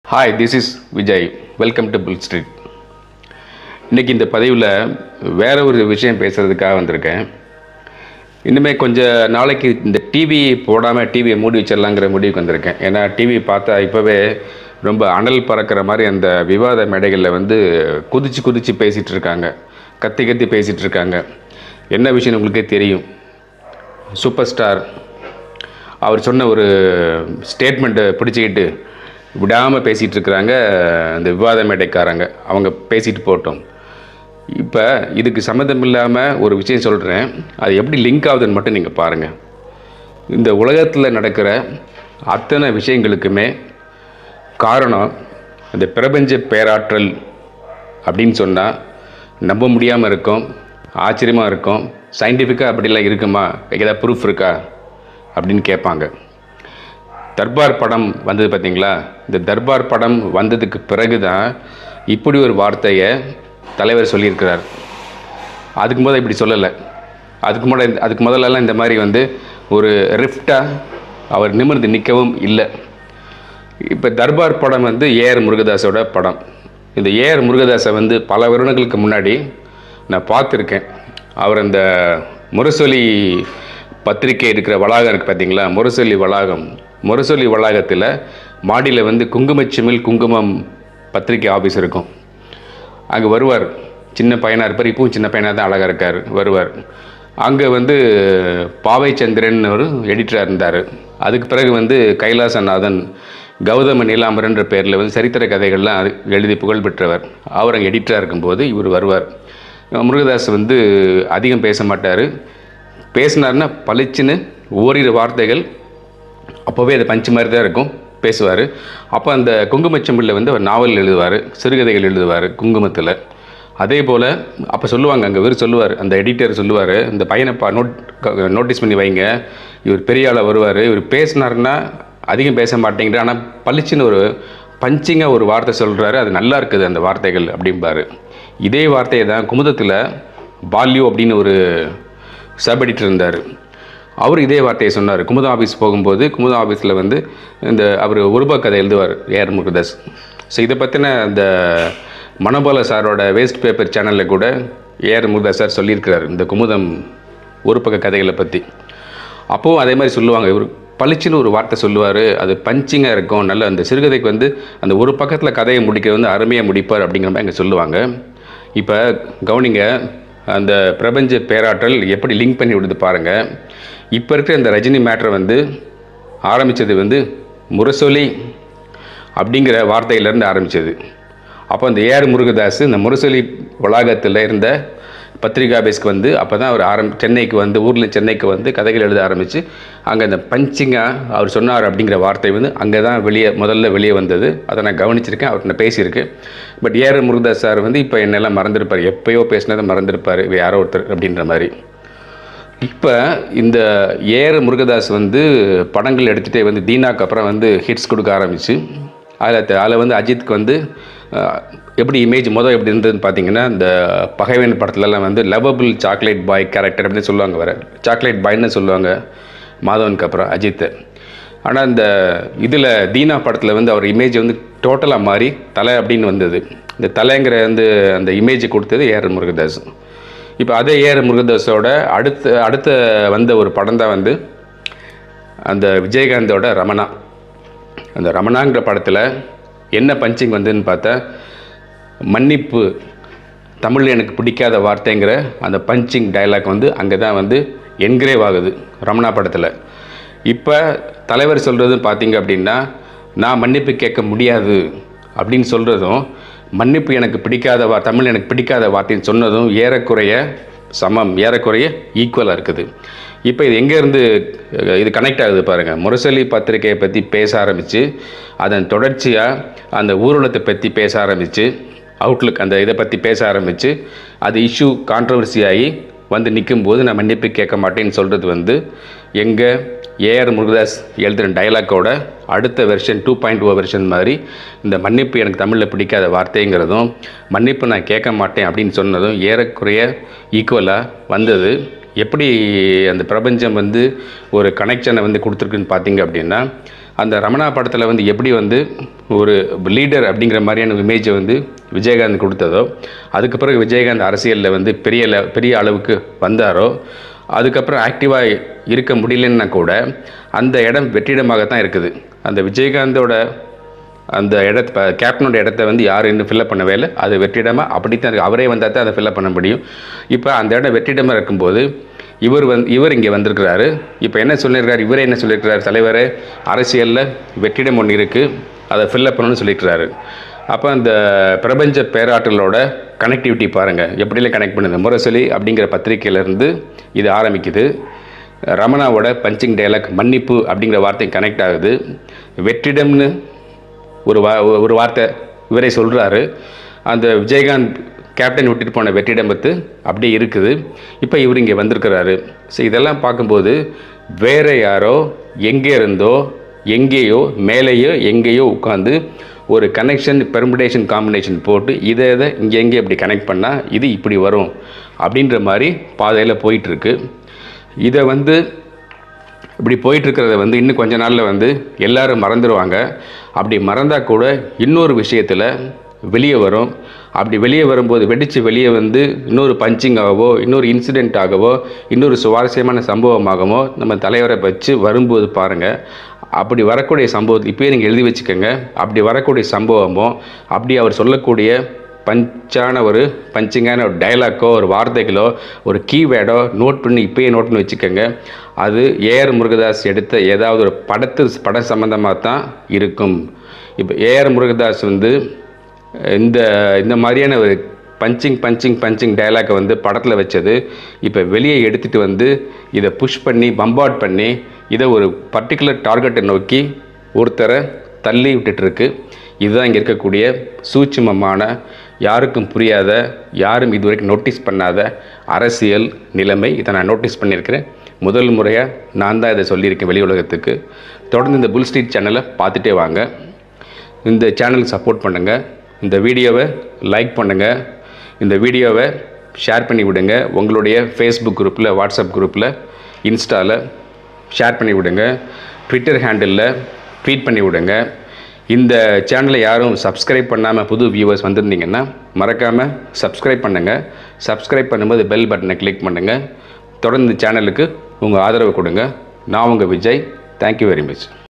hi this is Vijay welcome to full street இன்றைக்கி இந்த பதிவில் வேற ஒரு விஷயம் பேசுகிறதுக்காக வந்திருக்கேன் இனிமே கொஞ்ச நாளைக்கு இந்த டிவி போடாமல் டிவியை மூடி வச்சிடலாங்கிற முடிவுக்கு வந்திருக்கேன் ஏன்னா டிவி பார்த்தா இப்போவே ரொம்ப அனல் பறக்கிற மாதிரி அந்த விவாத மேடைகளில் வந்து குதிச்சு குதிச்சு பேசிகிட்டு இருக்காங்க கத்தி கத்தி பேசிகிட்டு இருக்காங்க என்ன விஷயம் உங்களுக்கே தெரியும் சூப்பர் ஸ்டார் அவர் சொன்ன ஒரு ஸ்டேட்மெண்ட்டை பிடிச்சிக்கிட்டு விடாமல் பேசிகிட்டு இருக்கிறாங்க அந்த விவாத மேடைக்காரங்க அவங்க பேசிட்டு போட்டோம் இப்போ இதுக்கு சம்மந்தம் இல்லாமல் ஒரு விஷயம் சொல்கிறேன் அது எப்படி லிங்க் ஆகுதுன்னு மட்டும் நீங்கள் பாருங்கள் இந்த உலகத்தில் நடக்கிற அத்தனை விஷயங்களுக்குமே காரணம் இந்த பிரபஞ்ச பேராற்றல் அப்படின்னு சொன்னால் நம்ப முடியாமல் இருக்கும் ஆச்சரியமாக இருக்கும் சயின்டிஃபிக்காக அப்படிலாம் இருக்குமா ஏதாவது ப்ரூஃப் இருக்கா அப்படின்னு கேட்பாங்க தர்பார் படம் வந்தது பார்த்தீங்களா இந்த தர்பார் படம் வந்ததுக்கு பிறகு தான் இப்படி ஒரு வார்த்தையை தலைவர் சொல்லியிருக்கிறார் அதுக்கு முதல்ல இப்படி சொல்லலை அதுக்கு முதல்ல அதுக்கு முதல்லலாம் இந்த மாதிரி வந்து ஒரு ரிஃப்டாக அவர் நிமிர்ந்து நிற்கவும் இல்லை இப்போ தர்பார் படம் வந்து ஏஆர் முருகதாஸோட படம் இந்த ஏஆர் முருகதாஸை வந்து பல வருடங்களுக்கு முன்னாடி நான் பார்த்துருக்கேன் அவர் அந்த முரசொலி பத்திரிக்கை இருக்கிற வளாகம் இருக்குது பார்த்தீங்களா முரசொலி வளாகம் முரசொலி வளாகத்தில் மாடியில் வந்து குங்குமச்சிமிழ் குங்குமம் பத்திரிக்கை ஆஃபீஸ் இருக்கும் அங்கே வருவார் சின்ன பையனாக இருப்பார் இப்பவும் சின்ன பையனாக தான் அழகாக இருக்கார் வருவார் அங்கே வந்து பாவை சந்திரன் ஒரு எடிட்டராக இருந்தார் அதுக்கு பிறகு வந்து கைலாசநாதன் கௌதம நீலாம்பரன்ற பேரில் வந்து சரித்திர கதைகள்லாம் அது எழுதி புகழ் பெற்றவர் அவர் அங்கே எடிட்டராக இருக்கும்போது இவர் வருவார் முருகதாஸ் வந்து அதிகம் பேச மாட்டார் பேசினார்னா பளிச்சுன்னு ஓரிரு வார்த்தைகள் அப்போவே அது பஞ்சு மாதிரி தான் இருக்கும் பேசுவார் அப்போ அந்த குங்குமச்செம்பில் வந்து அவர் நாவல் எழுதுவார் சிறுகதைகள் எழுதுவார் குங்குமத்தில் அதே போல் அப்போ சொல்லுவாங்க அங்கே இவர் சொல்லுவார் அந்த எடிட்டர் சொல்லுவார் இந்த பையனை பா நோட் நோட்டீஸ் பண்ணி வைங்க இவர் பெரிய ஆளாக வருவார் இவர் பேசினாருன்னா அதிகம் பேச மாட்டேங்கிறார் ஆனால் பளிச்சுன்னு ஒரு பஞ்சிங்காக ஒரு வார்த்தை சொல்கிறாரு அது நல்லா இருக்குது அந்த வார்த்தைகள் அப்படிம்பாரு இதே வார்த்தையை தான் குமுதத்தில் பால்யூ அப்படின்னு ஒரு சப் எடிட்டர் இருந்தார் அவர் இதே வார்த்தையை சொன்னார் குமுதம் ஆஃபீஸ் போகும்போது குமுதம் ஆஃபீஸில் வந்து இந்த அவர் ஒருபா கதை எழுதுவார் ஏஆர் முருகதாஸ் ஸோ இதை பற்றின அந்த மனோபால சாரோட வேஸ்ட் பேப்பர் சேனலில் கூட ஏஆர் முருகதாஸ் சார் சொல்லியிருக்கிறார் இந்த குமுதம் ஒரு பக்க கதைகளை பற்றி அப்போவும் அதே மாதிரி சொல்லுவாங்க இவர் பளிச்சுன்னு ஒரு வார்த்தை சொல்லுவார் அது பஞ்சிங்காக இருக்கும் நல்ல அந்த சிறுகதைக்கு வந்து அந்த ஒரு பக்கத்தில் கதையை முடிக்க வந்து அருமையாக முடிப்பார் அப்படிங்கிற மாதிரி இங்கே சொல்லுவாங்க இப்போ கவனிங்க அந்த பிரபஞ்ச பேராற்றல் எப்படி லிங்க் பண்ணி விடுது பாருங்கள் இப்போ இருக்கிற இந்த ரஜினி மேட்ரை வந்து ஆரம்பித்தது வந்து முரசொலி அப்படிங்கிற வார்த்தையிலேருந்து ஆரம்பித்தது அப்போ அந்த ஏஆர் முருகதாஸ் இந்த முரசொலி வளாகத்தில் இருந்த பத்திரிகா பேஸ்க்கு வந்து அப்போ தான் அவர் ஆரம் சென்னைக்கு வந்து ஊரில் சென்னைக்கு வந்து கதைகள் எழுத ஆரம்பித்து அங்கே அந்த பஞ்சிங்காக அவர் சொன்னார் அப்படிங்கிற வார்த்தை வந்து அங்கே தான் வெளியே முதல்ல வெளியே வந்தது அதை நான் கவனிச்சிருக்கேன் அவர்கிட்ட நான் பேசியிருக்கேன் பட் ஏஆர் முருகதாஸ் சார் வந்து இப்போ என்னெல்லாம் மறந்துருப்பார் எப்பயோ பேசினதை மறந்துருப்பார் இவ யாரோ ஒருத்தர் அப்படின்ற மாதிரி இப்போ இந்த ஏஆர் முருகதாஸ் வந்து படங்கள் எடுத்துகிட்டே வந்து தீனாக்கு அப்புறம் வந்து ஹிட்ஸ் கொடுக்க ஆரம்பிச்சு அதில் அதில் வந்து அஜித்துக்கு வந்து அஹ், எப்படி இமேஜ் மொதல் எப்படி இருந்ததுன்னு பார்த்தீங்கன்னா இந்த பகைவன் படத்துலலாம் வந்து லவபிள் சாக்லேட் பாய் கேரக்டர் அப்படின்னு சொல்லுவாங்க வர சாக்லேட் பாய்னு சொல்லுவாங்க மாதவனுக்கு அப்புறம் அஜித்தை ஆனால் இந்த இதில் தீனா படத்தில் வந்து அவர் இமேஜ் வந்து டோட்டலாக மாறி தலை அப்படின்னு வந்தது இந்த தலைங்கிற வந்து அந்த இமேஜ் கொடுத்தது ஏஆர் முருகதாஸ் இப்போ அதே ஏஆர் முருகதாஸோட அடுத்த அடுத்த வந்த ஒரு படம் தான் வந்து அந்த விஜயகாந்தோட ரமணா அந்த ரமணாங்கிற படத்தில் என்ன பஞ்சிங் வந்ததுன்னு பார்த்தா மன்னிப்பு தமிழில் எனக்கு பிடிக்காத வார்த்தைங்கிற அந்த பஞ்சிங் டயலாக் வந்து அங்கே தான் வந்து என்கிரேவ் ஆகுது ரமணா படத்தில் இப்போ தலைவர் சொல்கிறது பார்த்தீங்க அப்படின்னா நான் மன்னிப்பு கேட்க முடியாது அப்படின்னு சொல்கிறதும் மன்னிப்பு எனக்கு பிடிக்காத வா தமிழ் எனக்கு பிடிக்காத வார்த்தைன்னு சொன்னதும் ஏறக்குறைய சமம் ஏறக்குறைய ஈக்குவலாக இருக்குது இப்போ இது எங்கேருந்து இது கனெக்ட் ஆகுது பாருங்கள் முரசொலி பத்திரிகையை பற்றி பேச ஆரம்பித்து அதன் தொடர்ச்சியாக அந்த ஊர்வலத்தை பற்றி பேச ஆரம்பித்து அவுட்லுக் அந்த இதை பற்றி பேச ஆரம்பித்து அது இஷ்யூ கான்ட்ரவர்சி ஆகி வந்து நிற்கும்போது நான் மன்னிப்பு கேட்க மாட்டேன்னு சொல்கிறது வந்து எங்கள் ஏஆர் முருகதாஸ் எழுதுகிற டைலாக்கோட அடுத்த version two point O version மாதிரி இந்த மன்னிப்பு எனக்கு தமிழில் பிடிக்காத வார்த்தைங்கிறதும் மன்னிப்பு நான் கேட்க மாட்டேன் அப்படின்னு சொன்னதும் ஏறக்குறைய ஈக்குவலாக வந்தது எப்படி அந்த பிரபஞ்சம் வந்து ஒரு கனெக்ஷனை வந்து கொடுத்துருக்குன்னு பார்த்தீங்க அப்படின்னா அந்த ரமணா படத்தில் வந்து எப்படி வந்து ஒரு லீடர் அப்படிங்கிற மாதிரியான இமேஜை வந்து விஜயகாந்த் கொடுத்ததோ அதுக்கு பிறகு விஜயகாந்த் அரசியலில் வந்து பெரிய le- பெரிய அளவுக்கு வந்தாரோ அதுக்கப்புறம் ஆக்டிவாக இருக்க முடியலன்னா கூட அந்த இடம் வெற்றிடமாகத்தான் இருக்குது அந்த விஜயகாந்தோட அந்த இடத்த கேப்டனோட இடத்த வந்து யாரும் இன்னும் ஃபில்லப் பண்ணவே இல்லை அது வெற்றிடமாக அப்படித்தான் இருக்கு அவரே வந்தால் தான் அதை ஃபில்லப் பண்ண முடியும் இப்போ அந்த இடம் வெற்றிடமாக இருக்கும்போது இவர் வந்து இவர் இங்கே வந்திருக்கிறாரு இப்போ என்ன சொல்லியிருக்காரு இவரே என்ன சொல்லியிருக்கிறார் தலைவரே அரசியலில் வெற்றிடம் ஒன்று இருக்குது அதை ஃபில்லப் பண்ணணும்னு சொல்லியிருக்கிறாரு அப்போ அந்த பிரபஞ்ச பேராற்றலோட கனெக்டிவிட்டி பாருங்கள் எப்படிலாம் கனெக்ட் பண்ணுது முரசொலி அப்படிங்கிற பத்திரிக்கையிலேருந்து இது ஆரம்பிக்குது ரமணாவோட பஞ்சிங் டயலாக் மன்னிப்பு அப்படிங்கிற வார்த்தை கனெக்ட் ஆகுது வெற்றிடம்னு ஒரு வா ஒரு வார்த்தை இவரே சொல்கிறாரு அந்த விஜயகாந்த் கேப்டன் விட்டுட்டு போன வெற்றிடம்பத்து அப்படியே இருக்குது இப்போ இவர் இங்கே வந்திருக்கிறாரு ஸோ இதெல்லாம் பார்க்கும்போது வேற யாரோ எங்கே இருந்தோ எங்கேயோ மேலேயோ எங்கேயோ உட்காந்து ஒரு கனெக்ஷன் பெர்முடேஷன் காம்பினேஷன் போட்டு இதை இதை இங்கே எங்கே இப்படி கனெக்ட் பண்ணால் இது இப்படி வரும் அப்படின்ற மாதிரி பாதையில் போயிட்டுருக்கு இதை வந்து இப்படி போயிட்டு இருக்கிறத வந்து இன்னும் கொஞ்ச நாளில் வந்து எல்லாரும் மறந்துடுவாங்க அப்படி மறந்தால் கூட இன்னொரு விஷயத்தில் வெளியே வரும் அப்படி வெளியே வரும்போது வெடித்து வெளியே வந்து இன்னொரு பஞ்சிங் ஆகவோ இன்னொரு இன்சிடெண்ட் ஆகவோ இன்னொரு சுவாரஸ்யமான சம்பவமாகவோ நம்ம தலைவரை வச்சு வரும்போது பாருங்கள் அப்படி வரக்கூடிய சம்பவத்தை இப்போயே நீங்கள் எழுதி வச்சுக்கோங்க அப்படி வரக்கூடிய சம்பவமோ அப்படி அவர் சொல்லக்கூடிய பஞ்சான ஒரு பஞ்சிங்கான ஒரு டைலாக்கோ ஒரு வார்த்தைகளோ ஒரு கீவேர்டோ நோட் பண்ணி இப்பயே நோட் பண்ணி வச்சுக்கோங்க அது ஏஆர் முருகதாஸ் எடுத்த ஏதாவது ஒரு படத்து பட சம்மந்தமாக தான் இருக்கும் இப்போ ஏஆர் முருகதாஸ் வந்து இந்த இந்த மாதிரியான ஒரு பஞ்சிங் பஞ்சிங் பஞ்சிங் டயலாக்கை வந்து படத்தில் வச்சது இப்போ வெளியே எடுத்துகிட்டு வந்து இதை புஷ் பண்ணி பம்பாட் பண்ணி இதை ஒரு பர்டிகுலர் டார்கெட்டை நோக்கி ஒருத்தரை தள்ளி விட்டுட்டுருக்கு இதுதான் இங்கே இருக்கக்கூடிய சூட்சுமமான யாருக்கும் புரியாத யாரும் இதுவரைக்கும் நோட்டீஸ் பண்ணாத அரசியல் நிலைமை இதை நான் நோட்டீஸ் பண்ணியிருக்கிறேன் முதல் முறையாக நான் தான் இதை சொல்லியிருக்கேன் வெளி உலகத்துக்கு தொடர்ந்து இந்த புல் ஸ்ட்ரீட் சேனலை பார்த்துட்டே வாங்க இந்த சேனலுக்கு சப்போர்ட் பண்ணுங்கள் இந்த வீடியோவை லைக் பண்ணுங்கள் இந்த வீடியோவை ஷேர் பண்ணி விடுங்க உங்களுடைய ஃபேஸ்புக் குரூப்பில் வாட்ஸ்அப் குரூப்பில் இன்ஸ்டாவில் ஷேர் பண்ணி விடுங்க ட்விட்டர் ஹேண்டிலில் ட்வீட் பண்ணி விடுங்க இந்த சேனலை யாரும் சப்ஸ்கிரைப் பண்ணாமல் புது வியூவர்ஸ் வந்திருந்தீங்கன்னா மறக்காமல் சப்ஸ்கிரைப் பண்ணுங்கள் சப்ஸ்கிரைப் பண்ணும்போது பெல் பட்டனை கிளிக் பண்ணுங்கள் தொடர்ந்து இந்த சேனலுக்கு உங்கள் ஆதரவு கொடுங்க நான் உங்கள் விஜய் தேங்க்யூ வெரி மச்